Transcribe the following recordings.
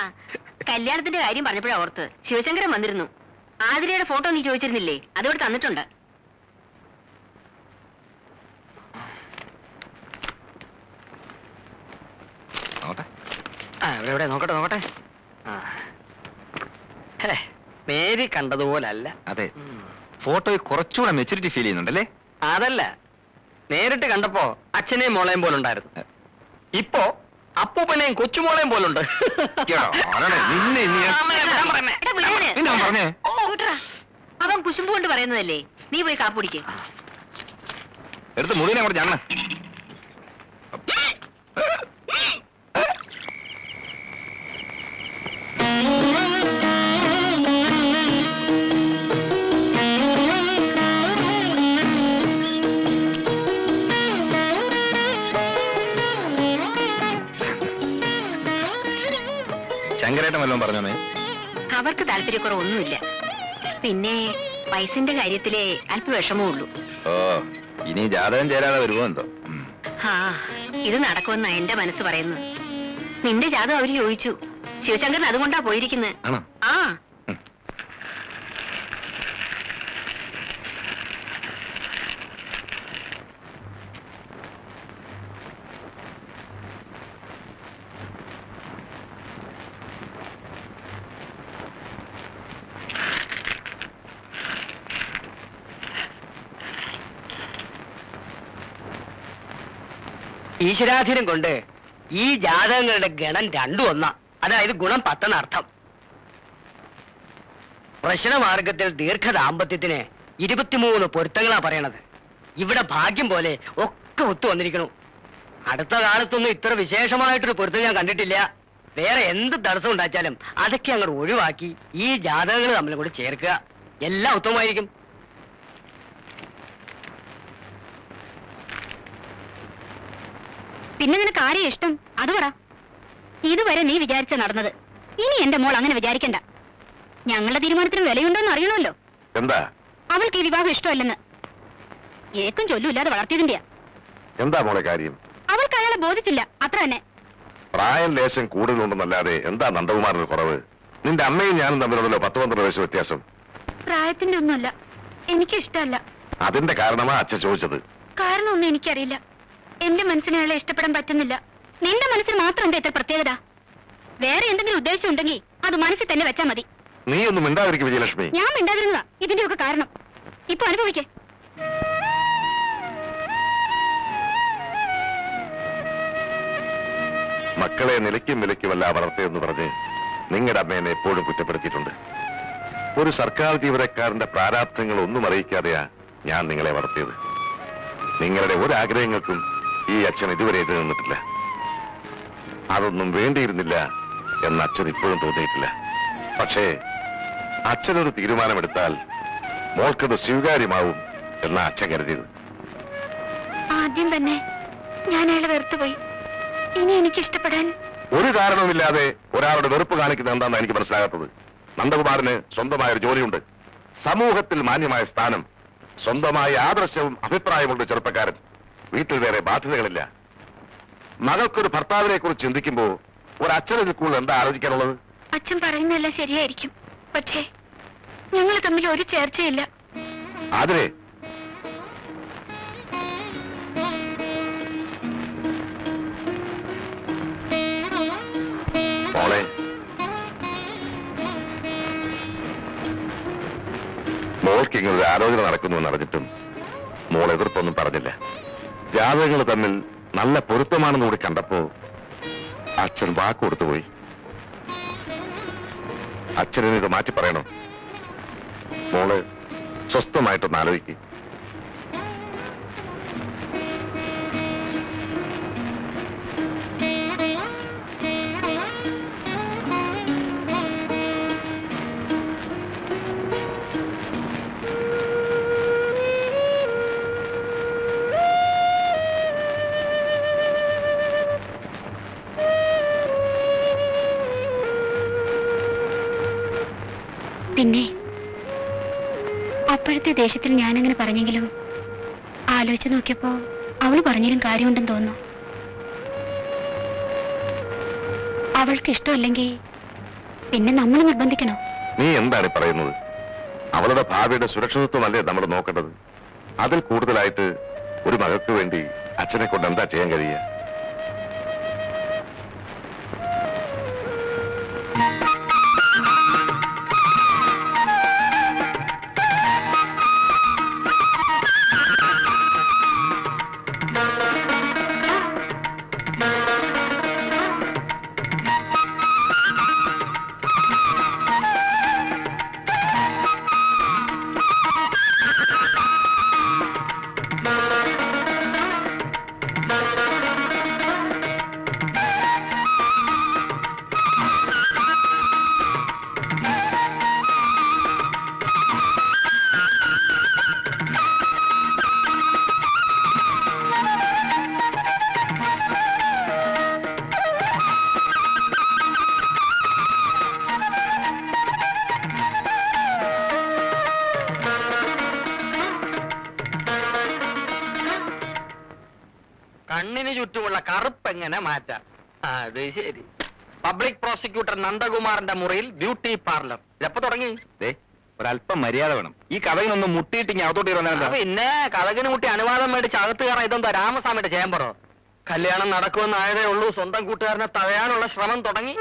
കല്യാണത്തിന്റെ കാര്യം പറഞ്ഞപ്പോഴാ ഓർത്ത് ശിവശങ്കരൻ വന്നിരുന്നു ആതിരയുടെ ഫോട്ടോ നീ ചോദിച്ചിരുന്നില്ലേ അതിവിടെ തന്നിട്ടുണ്ട് നോട്ടെ ആ ഇവിടെ ഇവിടെ നോക്കട്ടെ നോക്കട്ടെ ആ ഹേ, പേര് കണ്ടതുപോലല്ല അതെ ഫോട്ടോയിൽ കുറച്ചുകൂടെ മെച്ചൂരിറ്റി ഫീൽ ചെയ്യുന്നുണ്ടല്ലേ അതല്ല നേരിട്ട് കണ്ടപ്പോ അച്ഛനെയും മോളെയും പോലുണ്ടായിരുന്നു ഇപ്പോ അപ്പൂപ്പനെയും കൊച്ചുമോളെയും പോലുണ്ട് എടാ, ആരാണ്? നിന്നെ ഇനി ഞാൻ- അമ്മേ, ഞാൻ പറയുന്നേ. എടാ, വിടാന്. നിന്നെ അവൻ പറഞ്ഞേ കൂട്ടറാ. അവൻ കുശുമ്പ് കൊണ്ട് പറയുന്നതല്ലേ നീ പോയി കാപ്പുടിക്ക് എടുത്ത് മുഴുവനെ അങ്ങോട്ട് ഞണ്ണ ശങ്കരേട്ടൻ വല്ലതും പറഞ്ഞോമേ അവർക്ക് താല്പര്യക്കുറവൊന്നുമില്ല പിന്നെ വയസ്സിന്റെ കാര്യത്തിലേ അല്പ വിഷമേ ഉള്ളൂ ഓ ഇനി ജാതകം ചേരാതെ വരുമോ എന്തോ ഉം. ആ ഇത് നടക്കുമെന്നാ എന്റെ മനസ്സ് പറയുന്നത് നിന്റെ ജാതകം അവര് ചോദിച്ചു ശിവശങ്കരൻ അതുകൊണ്ടാ പോയിരിക്കുന്നത് ആണോ ആ ഈശ്വരാധീനം കൊണ്ട് ഈ ജാതകങ്ങളുടെ ഗണം രണ്ടും ഒന്നാ അതായത് ഗുണം പത്തെന്നർത്ഥം പ്രശ്നമാർഗത്തിൽ ദീർഘ ദാമ്പത്യത്തിന് ഇരുപത്തിമൂന്ന് പൊരുത്തങ്ങളാ പറയണത് ഇവിടെ ഭാഗ്യം പോലെ ഒക്കെ ഒത്തു വന്നിരിക്കണു അടുത്ത കാലത്തൊന്നും ഇത്ര വിശേഷമായിട്ടൊരു പൊരുത്തം ഞാൻ കണ്ടിട്ടില്ല വേറെ എന്ത് തടസ്സം ഉണ്ടാച്ചാലും അതൊക്കെ അങ്ങോട്ട് ഒഴിവാക്കി ഈ ജാതകങ്ങൾ തമ്മിൽ കൂടി ചേർക്കുക എല്ലാം ഉത്തമമായിരിക്കും പിന്നെ നിനക്ക് ആരെയാ ഇഷ്ടം അത് പറ ഇതുവരെ നീ വിചാരിച്ച നടന്നത് ഇനി എന്റെ മോൾ അങ്ങനെ വിചാരിക്കണ്ട ഞങ്ങളുടെ തീരുമാനത്തിന് വിലയുണ്ടോന്ന് അറിയണമല്ലോ എന്താ അവൾക്ക് ഈ വിവാഹം ഇഷ്ടമല്ലെന്ന് ഏക്കും ചൊല്ലുമില്ലാതെ വളർത്തിയതിന്റെയാ എന്താ മോളെ കാര്യം അവൾക്ക് അയാളെ ബോധിച്ചില്ല അത്ര തന്നെ പ്രായം ലേശം കൂടുതലുണ്ടെന്നല്ലാതെ എന്താ നന്ദകുമാറിന് കുറവ് നിന്റെ അമ്മയും ഞാനും തമ്മിലുണ്ടല്ലോ പത്ത് പന്ത്രണ്ട് വയസ്സ് വ്യത്യാസം പ്രായത്തിന്റെ ഒന്നുമല്ല എനിക്ക് ഇഷ്ടമല്ല അതിന്റെ കാരണമാ അച്ഛൻ ചോദിച്ചത് കാരണമൊന്നും എനിക്കറിയില്ല എന്റെ മനസ്സിന് അയാളെ ഇഷ്ടപ്പെടാൻ പറ്റുന്നില്ല നിന്റെ മനസ്സിന് മാത്രം എന്താ ഇത്ര പ്രത്യേകത വേറെ എന്തെങ്കിലും ഉദ്ദേശം ഉണ്ടെങ്കിൽ അത് മനസ്സിൽ തന്നെ വെച്ചാ മതി നീ ഒന്നും മിണ്ടാതിരിക്കും വിജയലക്ഷ്മി ഞാൻ മിണ്ടാതിരുന്നതാ ഇതിന്റെ ഒക്കെ കാരണം ഇപ്പൊ അനുഭവിക്കേ മക്കളെ നിലയ്ക്കും വിലയ്ക്കുമല്ല വളർത്തിയെന്ന് പറഞ്ഞ് നിങ്ങളുടെ അമ്മ എന്നെ എപ്പോഴും കുറ്റപ്പെടുത്തിയിട്ടുണ്ട് ഒരു സർക്കാർ ജീവനക്കാരന്റെ പ്രാരാബ്ധങ്ങൾ ഒന്നും അറിയിക്കാതെയാ ഞാൻ നിങ്ങളെ വളർത്തിയത് നിങ്ങളുടെ ഒരു ആഗ്രഹങ്ങൾക്കും ഈ അച്ഛൻ ഇതുവരെ എതിര് നിന്നിട്ടില്ല അതൊന്നും വേണ്ടിയിരുന്നില്ല എന്ന് അച്ഛൻ ഇപ്പോഴും തോന്നിയിട്ടില്ല പക്ഷേ അച്ഛനൊരു തീരുമാനമെടുത്താൽ മോൾക്കത് സ്വീകാര്യമാവും എന്ന അച്ഛൻ കരുതിയത് ആദ്യം തന്നെ ഞാൻ അയാളെ വെറുത്തുപോയി ഇനി എനിക്ക് ഇഷ്ടപ്പെടാൻ ഒരു കാരണവുമില്ലാതെ ഒരാളുടെ വെറുപ്പ് കാണിക്കുന്നത് എന്താണെന്ന് എനിക്ക് മനസ്സിലാകാത്തത് നന്ദകുമാറിന് സ്വന്തമായ ഒരു ജോലിയുണ്ട് സമൂഹത്തിൽ മാന്യമായ സ്ഥാനം സ്വന്തമായ ആദർശവും അഭിപ്രായമുണ്ട് ചെറുപ്പക്കാരൻ വീട്ടിൽ വേറെ ബാധ്യതകളില്ല മകൾക്കൊരു ഭർത്താവിനെ കുറിച്ച് ചിന്തിക്കുമ്പോ ഒരു അച്ഛനിൽ കൂടുതൽ എന്താ ആലോചിക്കാനുള്ളത് അച്ഛൻ പറയുന്നതെല്ലാം ശരിയായിരിക്കും പക്ഷേ ഞങ്ങൾ തമ്മിൽ ഒരു ചേർച്ചയില്ല അതിനെ മോളെ മോൾക്ക് ഇങ്ങനെ ഒരു ആലോചന നടക്കുന്നു എന്ന് അറിഞ്ഞിട്ടും മോൾ എതിർപ്പൊന്നും പറഞ്ഞില്ല ജാതകങ്ങൾ തമ്മിൽ നല്ല പൊരുത്തമാണെന്ന് കൂടി കണ്ടപ്പോ അച്ഛൻ വാക്ക് കൊടുത്തുപോയി അച്ഛനെ ഇത് മാറ്റി പറയണോ മോള് സ്വസ്ഥമായിട്ടൊന്ന് ആലോചിക്കും പിന്നെ അപ്പോഴത്തെ ദേഷ്യത്തിൽ ഞാനങ്ങനെ പറഞ്ഞെങ്കിലും ആലോചിച്ച് നോക്കിയപ്പോ അവള് പറഞ്ഞാലും കാര്യമുണ്ടെന്ന് തോന്നുന്നു അവൾക്ക് ഇഷ്ടമല്ലെങ്കിൽ പിന്നെ നമ്മൾ നിർബന്ധിക്കണോ നീ എന്താണ് ഈ പറയുന്നത് അവളുടെ ഭാവിയുടെ സുരക്ഷിതത്വമല്ലേ നമ്മൾ നോക്കേണ്ടത് അതിൽ കൂടുതലായിട്ട് ഒരു മകൾക്ക് വേണ്ടി അച്ഛനെ കൊണ്ട് എന്താ ചെയ്യാൻ കഴിയുക കണ്ണിന് ചുറ്റുമുള്ള കറുപ്പ് എങ്ങനെ മാറ്റാം അത് ശരി പബ്ലിക് പ്രോസിക്യൂട്ടർ നന്ദകുമാറിന്റെ മുറിയിൽ ബ്യൂട്ടി പാർലർ എപ്പോ തുടങ്ങി ദേ ഒരല്പം മര്യാദ വേണം ഈ കഥകിനൊന്ന് മുട്ടിയിട്ട് ഇങ്ങനെ അകത്തോട്ട് ആ, ഇറങ്ങാൻ പിന്നെ കഥകിന് മുട്ടി അനുവാദം മേടിച്ച് അകത്ത് കയറാൻ ഇതെന്താ രാമസ്വാമിയുടെ ചേമ്പറോ കല്യാണം നടക്കുമെന്നായതേ ഉള്ളൂ സ്വന്തം കൂട്ടുകാരനെ തടയാനുള്ള ശ്രമം തുടങ്ങി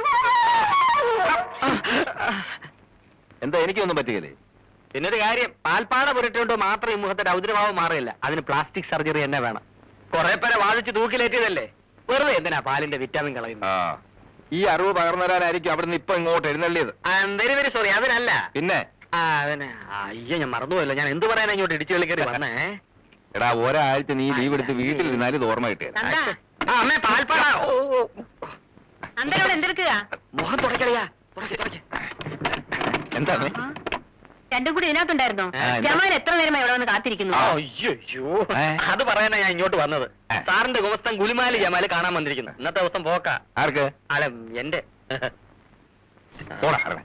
എന്താ എനിക്കൊന്നും പറ്റുകയില്ലേ പിന്നൊരു കാര്യം പാൽപ്പാട പുരട്ടുകൊണ്ട് മാത്രം ഈ മുഖത്തെ രൗദ്രഭാവം മാറില്ല അതിന് പ്ലാസ്റ്റിക് സർജറി തന്നെ വേണം കുറെ പേരെ വാദിച്ച് തൂക്കിലേറ്റിയതല്ലേ വെറുതെ എന്തിനാ പാലിന്റെ വിറ്റാമിൻ കളയുന്നത് ആ ഈ അറിവ് പകർന്നു തരാനായിരിക്കും അവിടുന്ന് ഇപ്പൊ ഇങ്ങോട്ട് എഴുന്നള്ളിയത് വെരി വെരി സോറി അതിനല്ല പിന്നെ ആ അതിന് അയ്യോ ഞാൻ മറന്നുപോയല്ലോ ഞാൻ എന്ത് പറയാനാ ഇങ്ങോട്ട് ഇടിച്ചു കളിക്കറി വന്നേ എടാ ഒരാഴ്ച നീ ലീവ് എടുത്ത് വീട്ടിലിരുന്നാലും ഇത് ഓർമ്മ കിട്ടിയത് നന്ദാ ആ അമ്മേ പാൽപ്പാട ഓ, ഓ, നന്ദനോട് എന്തെടുക്കുക മുഖം തുടക്കറിയാ തുടക്കി തുടക്കി എന്താണ് രണ്ടും കൂടി ഇതിനകത്തുണ്ടായിരുന്നോ ആ, എന്താ? ജമാൽ എത്ര നേരമായി ഇവിടെ വന്ന് കാത്തിരിക്കുന്നു അയ്യോ ഏ? അത് പറയാനാ ഞാൻ ഇങ്ങോട്ട് വന്നത് ഏ. സാറിന്റെ ഗുമസ്തൻ ഗുലിമാലി ജമാല് കാണാൻ വന്നിരിക്കുന്നു ഇന്നത്തെ ദിവസം പോക്ക ആർക്ക് അല്ല എന്റെ പോടാ ഇറങ്ങ്.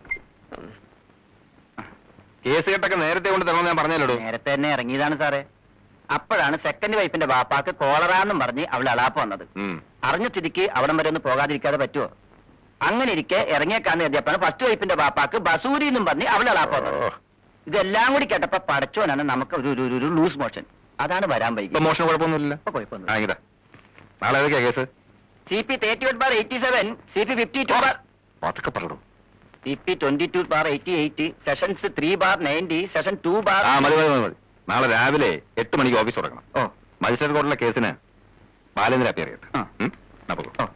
കേസ് കെട്ടൊക്കെ നേരത്തെ കൊണ്ട് തരണമെന്ന് ഞാൻ പറഞ്ഞല്ലോ നേരത്തെ തന്നെ ഇറങ്ങിയതാണ് സാറേ അപ്പോഴാണ് സെക്കൻഡ് വൈഫിന്റെ ബാപ്പാക്ക് കോളറാന്നും പറഞ്ഞ് അവൾ അളാപ്പ് വന്നത് അറിഞ്ഞ സ്ഥിതിക്ക് അവിടം വരെ ഒന്ന് പോകാതിരിക്കാതെ പറ്റുമോ അങ്ങനെ ഇരിക്കെ ഇറങ്ങിയേക്കാന്ന് കരുതിയപ്പോഴാണ് ഫസ്റ്റ് വൈഫിന്റെ ബാപ്പാക്ക് ബസൂരി എന്നും പറഞ്ഞ് അവൾ അളാപ്പ് വന്നത് ഇതെല്ലാം കൂടി കേട്ടപ്പോ പടച്ചോനാണ് നമുക്ക് ഒരു ഒരു- ഒരു ലൂസ് മോഷൻ അതാണ് വരാൻ ഇപ്പൊ വൈകി മോഷണം കുഴപ്പമൊന്നുമില്ല ഇപ്പൊ കുഴപ്പമൊന്നും ആ ഇതാ നാളെ ഏതൊക്കെയാ case C P thirty eight bar eighty seven C P fifty two bar അതൊക്കെ പറഞ്ഞു C P twenty two bar eighty eight sessions three bar ninety session two bar ആ മതി മതി മതി മതി നാളെ രാവിലെ എട്ട് മണിക്ക് ഓഫീസ് തുടങ്ങണം ഓ മജിസ്ട്രേറ്റ് കോർട്ടിലെ കേസിന് ബാലേന്ദ്ര അപ്പിയർ ചെയ്യട്ടെ ആ. ഉം? എന്നാ പോകൂ. ഓ.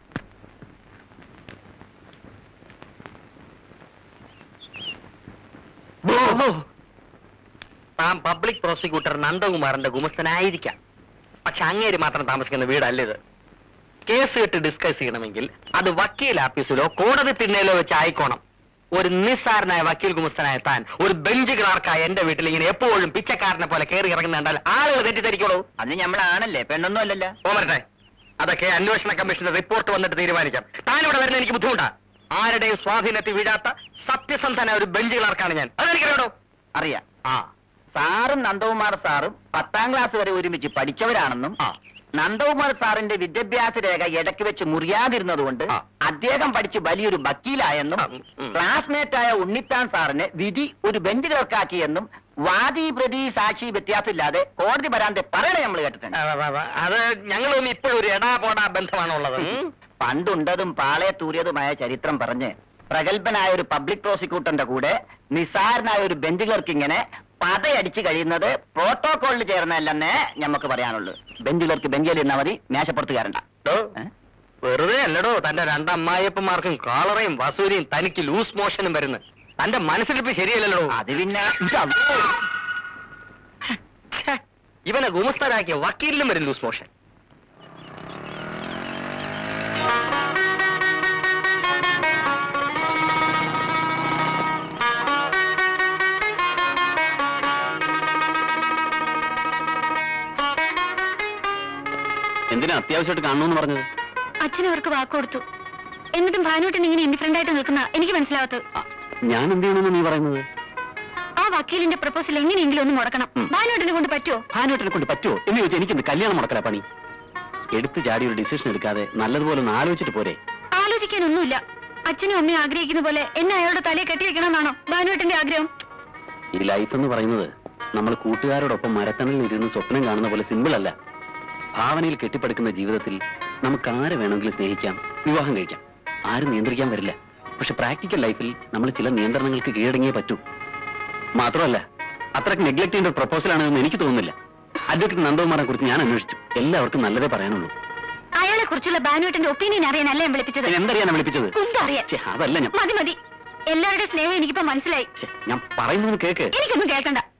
താൻ പബ്ലിക് പ്രോസിക്യൂട്ടർ നന്ദകുമാറിന്റെ ഗുമസ്തനായിരിക്കാം പക്ഷെ അങ്ങേര് മാത്രം താമസിക്കുന്ന വീടല്ല ഇത് കേസ് കെട്ട് ഡിസ്കസ് ചെയ്യണമെങ്കിൽ അത് വക്കീൽ ആഫീസിലോ കോടതി തിണ്ണയിലോ വെച്ച് ആയിക്കോണം ഒരു നിസ്സാരനായ വക്കീൽ ഗുമസ്തനായ താൻ ഒരു ബെഞ്ച് ക്ലാർക്കായ എന്റെ വീട്ടിൽ ഇങ്ങനെ എപ്പോഴും പിച്ചക്കാരനെ പോലെ കയറി ഇറങ്ങുന്ന കണ്ടാൽ ആളുകൾ തെറ്റിദ്ധരിക്കോളൂ അത് ഞമ്മളാണല്ലേ പെണ്ണൊന്നും അല്ലല്ലോ ഓമരട്ടെ അതൊക്കെ അന്വേഷണ കമ്മീഷന്റെ റിപ്പോർട്ട് വന്നിട്ട് തീരുമാനിക്കാം താൻ ഇവിടെ വരുന്ന എനിക്ക് ബുദ്ധിമുട്ടാ ആരുടെയും സ്വാധീനത്തിൽ വീഴാത്ത സത്യസന്ധന ഒരു ബെഞ്ച് ക്ലാർക്കാണ് ഞാൻ അതെനിക്കറിയാടോ അറിയാം ആ സാറും നന്ദകുമാർ സാറും പത്താം ക്ലാസ് വരെ ഒരുമിച്ച് പഠിച്ചവരാണെന്നും ആ. നന്ദകുമാർ സാറിന്റെ വിദ്യാഭ്യാസ രേഖ ഇടയ്ക്ക് വെച്ച് മുറിയാതിരുന്നതുകൊണ്ട് ആ. അദ്ദേഹം പഠിച്ച് വലിയൊരു വക്കീലായെന്നും ആ, ഉം. ക്ലാസ്മേറ്റായ ഉണ്ണിത്താൻ സാറിനെ വിധി ഒരു ബെഞ്ച് ക്ലർക്കാക്കിയെന്നും വാദി പ്രതി സാക്ഷി വ്യത്യാസമില്ലാതെ കോടതി വരാതെ പറയണേ നമ്മൾ കേട്ടിട്ടുണ്ട് ആ, ആ, ആ, അത് ഞങ്ങളൊന്നും ഇപ്പോഴും ഒരു എടാ പോടാ ബന്ധമാണുള്ളത് ഉം. പണ്ടുണ്ടതും പാളയത്തൂറിയതുമായ ചരിത്രം പറഞ്ഞ് പ്രഗത്ഭനായ ഒരു പബ്ലിക് പ്രോസിക്യൂട്ടറിന്റെ കൂടെ നിസാരനായ ഒരു ബെഞ്ച് ക്ലർക്ക് ഇങ്ങനെ പതയടിച്ച് കഴിയുന്നത് പ്രോട്ടോകോളിൽ ചേർന്നല്ലെന്നേ ഞമ്മക്ക് പറയാനുള്ളൂ ബെഞ്ച് ക്ലർക്ക് ബെഞ്ചിൽ ഇരുന്നാൽ മതി മേശപ്പുറത്ത് കയറണ്ട ഡോ, ഏ? വെറുതെ അല്ലടോ തന്റെ രണ്ടമ്മായിയപ്പന്മാർക്കും കാളറയും വസൂരിയും തനിക്ക് ലൂസ് മോഷനും വരുന്നു തന്റെ മനസ്സിലിപ്പ് ശരിയല്ലല്ലോ അത് പിന്നെ ഛെ, ഇവനെ ഗുമസ്തരാക്കിയ വക്കീലിലും വരും ലൂസ് മോഷൻ എന്തിനാ അത്യാവശ്യമായിട്ട് കാണണമെന്ന് പറഞ്ഞത് അച്ഛൻ അവർക്ക് വാക്ക് കൊടുത്തു എന്നിട്ടും ഭാനുട്ടൻ ഇങ്ങനെ ഇൻഡിഫറന്റ് ആയിട്ട് നിൽക്കുന്ന എനിക്ക് മനസ്സിലാവത്ത് ഞാൻ എന്ത് ചെയ്യണമെന്ന് നീ പറയുന്നത് ആ വക്കീലിന്റെ പ്രപ്പോസൽ എങ്ങനെയെങ്കിലും ഒന്ന് മുടക്കണം ഭാനുട്ടനെ കൊണ്ട് പറ്റുമോ ഭാനുവേട്ടനെ കൊണ്ട് പറ്റുമോ എന്ന് ചോദിച്ചാൽ എനിക്കെന്ത് കല്യാണം മുടക്കല പണി എടുത്തു ചാടി ഒരു ഡിസിഷൻ എടുക്കാതെ നല്ലതുപോലെ ഒന്ന് ആലോചിച്ചിട്ട് പോരെ ആലോചിക്കാനൊന്നുമില്ല അച്ഛനും അമ്മയും ആഗ്രഹിക്കുന്ന പോലെ എന്നെ അയാളുടെ തലയെ കെട്ടിവെക്കണമെന്നാണോ ഭാനുവേട്ടന്റെ ആഗ്രഹം ഈ ലൈഫ് എന്ന് പറയുന്നത് നമ്മൾ കൂട്ടുകാരോടൊപ്പം മരത്തണലിൽ ഇരുന്ന് സ്വപ്നം കാണുന്ന പോലെ സിമ്പിൾ അല്ല ഭാവനയിൽ കെട്ടിപ്പടുക്കുന്ന ജീവിതത്തിൽ നമുക്ക് ആരെ വേണമെങ്കിലും സ്നേഹിക്കാം വിവാഹം കഴിക്കാം ആരും നിയന്ത്രിക്കാൻ വരില്ല പക്ഷെ പ്രാക്ടിക്കൽ ലൈഫിൽ നമ്മൾ ചില നിയന്ത്രണങ്ങൾക്ക് കീഴടങ്ങിയേ പറ്റൂ മാത്രമല്ല അത്രയ്ക്ക് നെഗ്ലക്ട് ചെയ്യേണ്ട ഒരു പ്രപ്പോസലാണെന്ന് എനിക്ക് തോന്നുന്നില്ല അഡ്വക്കേറ്റ് നന്ദകുമാറിനെ കുറിച്ച് ഞാൻ അന്വേഷിച്ചു എല്ലാവർക്കും നല്ലതേ പറയാനുള്ളൂ അയാളെ കുറിച്ചുള്ള ഭാനുവേട്ടന്റെ ഒപ്പീനിയൻ അറിയാനല്ല ഞാൻ വിളിപ്പിച്ചത് പിന്നെ എന്തറിയാനാ വിളിപ്പിച്ചത് കുന്തറിയാൻ ഛെ, അതല്ല ഞാൻ മതി മതി എല്ലാവരുടെ സ്നേഹം എനിക്കിപ്പോ മനസ്സിലായി ഛെ, ഞാൻ പറയുന്നത് കേക്ക് എനിക്കൊന്നും കേൾക്കണ്ട